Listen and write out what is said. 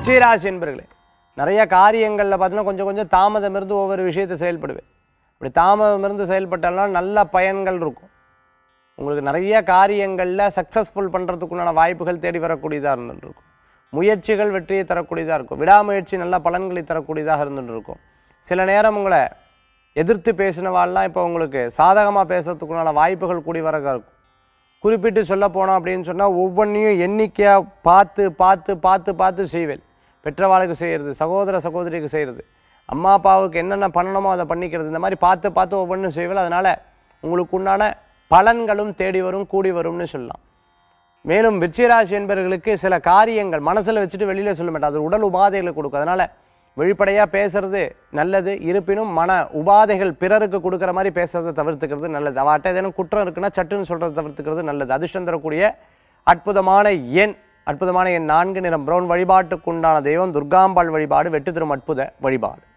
விருச்சிகராசி என்பர்களே நிறைய காரியங்களில் பார்த்தீங்கன்னா கொஞ்சம் கொஞ்சம் தாமதம் இருந்து ஒவ்வொரு விஷயத்தை செயல்படுவேன் அப்படி தாமதம் இருந்து செயல்பட்டாலும் நல்ல பயன்கள் இருக்கும் உங்களுக்கு நிறைய காரியங்களில் சக்ஸஸ்ஃபுல் பண்ணுறதுக்குண்டான வாய்ப்புகள் தேடி வரக்கூடியதாக இருந்துட்டு இருக்கும் முயற்சிகள் வெற்றியை தரக்கூடியதாக இருக்கும் விடாமுயற்சி நல்ல பலன்களை தரக்கூடியதாக இருந்துட்டு இருக்கும் சில நேரம் உங்களை எதிர்த்து பேசினவாள்லாம் இப்போ உங்களுக்கு சாதகமாக பேசுறதுக்குண்டான வாய்ப்புகள் கூடி வர இருக்கும் குறிப்பிட்டு சொல்ல போனோம் அப்படின்னு சொன்னால் ஒவ்வொன்றையும் எண்ணிக்கையாக பார்த்து பார்த்து பார்த்து பார்த்து செய்வேன் பெற்றவாளுக்கு செய்கிறது சகோதர சகோதரிக்கு செய்கிறது அம்மா அப்பாவுக்கு என்னென்ன பண்ணணுமோ அதை பண்ணிக்கிறது இந்த மாதிரி பார்த்து பார்த்து ஒவ்வொன்றும் செய்வேன் அதனால் உங்களுக்கு உண்டான பலன்களும் தேடி வரும் கூடி வரும்னு சொல்லலாம் மேலும் விருச்சிகராசி என்பவர்களுக்கு சில காரியங்கள் மனசில் வச்சுட்டு வெளியில் சொல்ல மாட்டேன் அது உடல் உபாதைகளை கொடுக்கும் அதனால் வெளிப்படையாக பேசுறது நல்லது இருப்பினும் மன உபாதைகள் பிறருக்கு கொடுக்குற மாதிரி பேசுறதை தவிர்த்துக்கிறது நல்லது அவாட்ட ஏதேனும் குற்றம் இருக்குன்னா சட்டுன்னு சொல்கிறத தவிர்த்துக்கிறது நல்லது அதிர்ஷ்டம் தரக்கூடிய அற்புதமான எண் அற்புதமான எண் நான்கு நிறம் பிரவுன் வழிபாட்டுக்குண்டான தெய்வம் துர்காம்பாள் வழிபாடு வெட்டு தரும் அற்புத வழிபாடு